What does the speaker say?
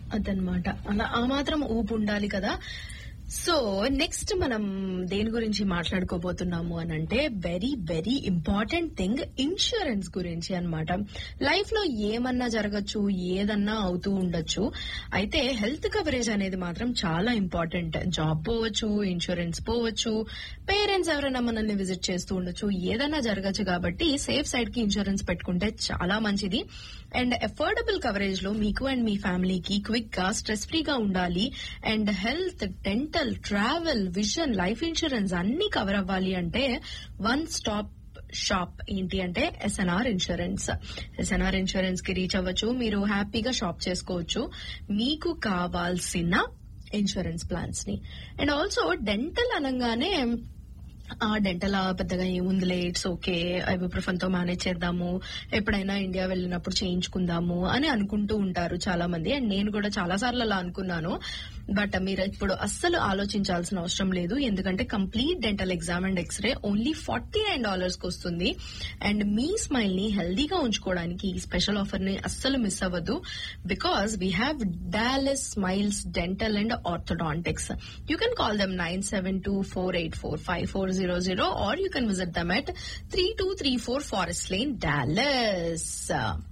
అదనమాట అలా ఆ మాత్రం ఊపు ఉండాలి కదా సో నెక్స్ట్ మనం దేని గురించి మాట్లాడుకోబోతున్నాము అని అంటే very very important thing insurance గురించి అన్నమాట లైఫ్ లో ఏమన్నా జరగచ్చు ఏదన్నా అవుతూ ఉండొచ్చు అయితే హెల్త్ కవరేజ్ అనేది మాత్రం చాలా ఇంపార్టెంట్ జాబ్ పోవచ్చు ఇన్సూరెన్స్ పోవచ్చు పేరెంట్స్ ఎవరైనా మనల్ని విజిట్ చేస్తూ ఉండొచ్చు ఏదైనా జరగచ్చు కాబట్టి సేఫ్ సైడ్ కి ఇన్సూరెన్స్ పెట్టుకుంటే చాలా మంచిది అండ్ అఫోర్డబుల్ కవరేజ్ లో మీకు అండ్ మీ ఫ్యామిలీకి క్విక్ గా స్ట్రెస్ ఫ్రీగా ఉండాలి and health dental travel vision life insurance అన్ని కవర్ అవ్వాలి అంటే వన్ స్టాప్ షాప్ ఏంటి అంటే ఎస్ఎన్ఆర్ ఇన్సూరెన్స్ ఎస్ఎన్ఆర్ ఇన్సూరెన్స్ కి రీచ్ అవ్వచ్చు మీరు హ్యాపీగా షాప్ చేసుకోవచ్చు మీకు కావాల్సిన ఇన్సూరెన్స్ ప్లాన్స్ ని అండ్ ఆల్సో డెంటల్ అనగానే ఆ డెంటల్ పెద్దగా ఏముందిలే ఇట్స్ ఓకే ఐబుప్రఫన్ తో మేనేజ్ చేద్దాము ఎప్పుడైనా ఇండియా వెళ్ళినప్పుడు చేయించుకుందాము అని అనుకుంటూ ఉంటారు చాలా మంది అండ్ నేను కూడా చాలా సార్లు అలా అనుకున్నాను బట్ మీరు ఇప్పుడు అస్సలు ఆలోచించాల్సిన అవసరం లేదు ఎందుకంటే complete dental exam and xray only forty nine dollars కి వస్తుంది అండ్ మీ స్మైల్ ని హెల్దీగా ఉంచుకోవడానికి ఈ స్పెషల్ ఆఫర్ ని అస్సలు మిస్ అవ్వదు because we have Dallas smiles dental and orthodontics you can call them nine seven two four eight four five four zero zero or you can visit them at three two three four Forest Lane Dallas